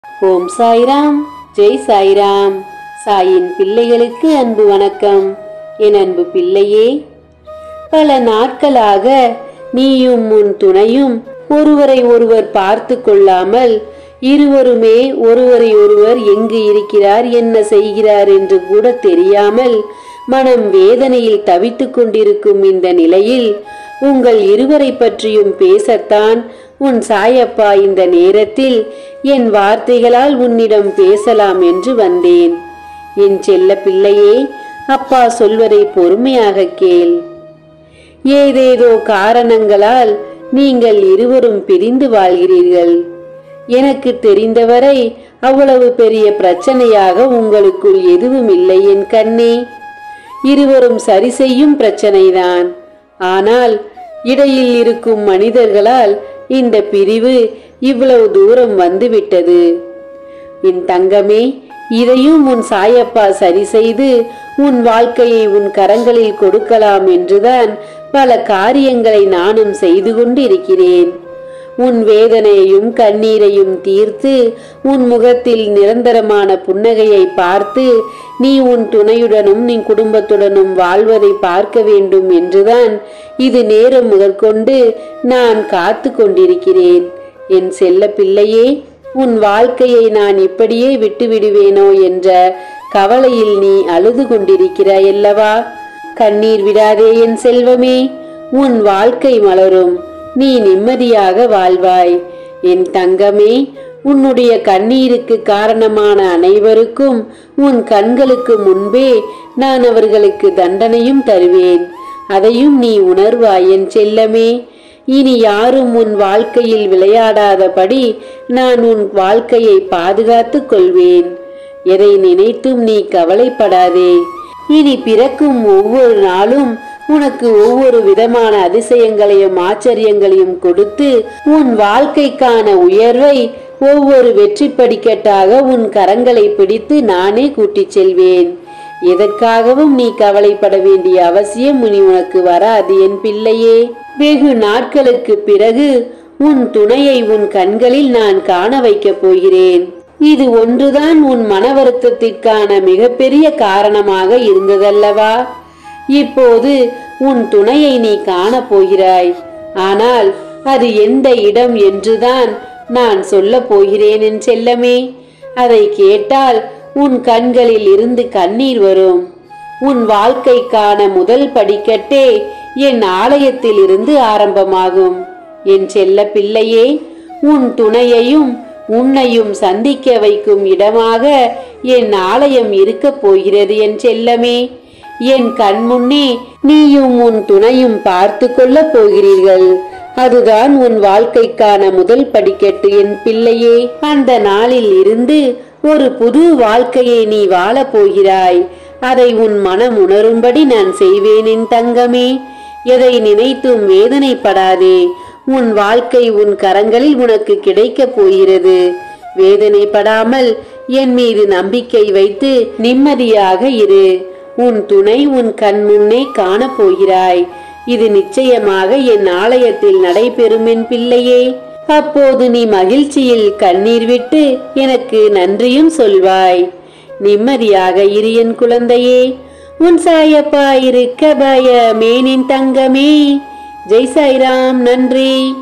ஓம் சாய்ராம் ஜெய் சாய்ராம் சாயின் பிள்ளைகளுக்கு அன்பு வணக்கம் என் அன்பு பிள்ளையே பல நாட்களாக நீயும் உன் துணையும் ஒருவரை ஒருவர் பார்த்து கொள்ளாமல் இருவருமே ஒருவரை ஒருவர் எங்கு இருக்கிறார் என்ன செய்கிறார் என்று கூட தெரியாமல் மனம் வேதனையில் தவித்துக் கொண்டிருக்கும் இந்த நிலையில் உங்கள் இருவரை பற்றியும் பேசத்தான் உன் சாயப்பா இந்த நேரத்தில் என் வார்த்தைகளால் உன்னிடம் பேசலாம் என்று வந்தேன் என் செல்ல பிள்ளையே அப்பா சொல்வதை பொறுமையாக கேள் ஏதேதோ காரணங்களால் நீங்கள் இருவரும் பிரிந்து வாழ்கிறீர்கள் எனக்கு தெரிந்தவரை அவ்வளவு பெரிய பிரச்சனையாக உங்களுக்குள் எதுவும் இல்லை என் கண்ணே இருவரும் சரி செய்யும் பிரச்சனைதான் ஆனால் இடையில் இருக்கும் மனிதர்களால் இந்த பிரிவு இவ்வளவு தூரம் வந்துவிட்டது என் தங்கமே இதையும் உன் சாயப்பா சரி செய்து உன் வாழ்க்கையை உன் கரங்களில் கொடுக்கலாம் என்றுதான் பல காரியங்களை நானும் செய்து கொண்டு இருக்கிறேன் உன் வேதனையையும் கண்ணீரையும் தீர்த்து உன் முகத்தில் நிரந்தரமான புன்னகையை பார்த்து நீ உன் துணையுடனும் நீ குடும்பத்துடனும் வாழ்வதை பார்க்க வேண்டும் என்றுதான் இது நேரம் முதற்கொண்டு நான் காத்து கொண்டிருக்கிறேன் என் செல்ல பிள்ளையே உன் வாழ்க்கையை நான் இப்படியே விட்டு விடுவேனோ என்ற கவலையில் நீ அழுது கொண்டிருக்கிறாய் அல்லவா கண்ணீர் விடாதே என் செல்வமே உன் வாழ்க்கை மலரும் நீ நிம்மதியாக வாழ்வாய் என் தங்கமே உன்னுடைய கண்ணீருக்கு காரணமான அனைவருக்கும் உன் கண்களுக்கு முன்பே நான் அவர்களுக்கு தண்டனையும் தருவேன் அதையும் நீ உணர்வாய் என் செல்லமே இனி யாரும் உன் வாழ்க்கையில் விளையாடாதபடி நான் உன் வாழ்க்கையை பாதுகாத்துக் கொள்வேன் எதை நினைத்தும் நீ கவலைப்படாதே இனி பிறக்கும் ஒவ்வொரு நாளும் உனக்கு ஒவ்வொரு விதமான அதிசயங்களையும் ஆச்சரியங்களையும் கொடுத்து உன் வாழ்க்கைக்கான உயர்வை ஒவ்வொரு வெற்றி படிக்கட்டாக உன் கரங்களை பிடித்து நானே கூட்டிச் செல்வேன் எதற்காகவும் நீ கவலைப்பட வேண்டிய அவசியம் இனி உனக்கு வராது என் பிள்ளையே வெகு நாட்களுக்கு பிறகு உன் துணையை உன் கண்களில் நான் காண வைக்கப் போகிறேன் இது ஒன்றுதான் உன் மன வருத்தத்திற்கான மிகப்பெரிய காரணமாக இருந்ததல்லவா இப்போது உன் துணையை நீ காணப் போகிறாய் ஆனால் அது எந்த இடம் என்றுதான் நான் சொல்லப் போகிறேன் என் செல்லமே அதை கேட்டால் உன் கண்களில் இருந்து கண்ணீர் வரும் உன் வாழ்க்கைக்கான முதல் படிக்கட்டே என் ஆலயத்தில் இருந்து ஆரம்பமாகும் என் செல்ல பிள்ளையே உன் துணையையும் உன்னையும் சந்திக்க வைக்கும் இடமாக என் ஆலயம் இருக்கப் போகிறது என் செல்லமே என் கண்முன்னே நீயும் உன் துணையும் பார்த்து கொள்ளப் போகிறீர்கள் அதுதான் உன் வாழ்க்கைக்கான முதல் படிக்கட்டு என் பிள்ளையே அந்த நாளில் இருந்து ஒரு புது வாழ்க்கையை நீ வாழப் போகிறாய் அதை உன் மனம் உணரும்படி நான் செய்வேன் என் தங்கமே எதை நினைத்தும் வேதனைப்படாதே உன் வாழ்க்கை உன் கரங்களில் உனக்கு கிடைக்கப் போகிறது வேதனைப்படாமல் என் மீது நம்பிக்கை வைத்து நிம்மதியாக இரு உன் துணை உன் கண் முன்னே காணப் போகிறாய் இது நிச்சயமாக என் ஆலயத்தில் நடைபெறும் என் பிள்ளையே அப்போது நீ மகிழ்ச்சியில் கண்ணீர் விட்டு எனக்கு நன்றியும் சொல்வாய் நிம்மதியாக இரு என் குழந்தையே உன் சாயப்பா இருக்க பயமேனின் தங்கமே ஜெய் சாய்ராம் நன்றி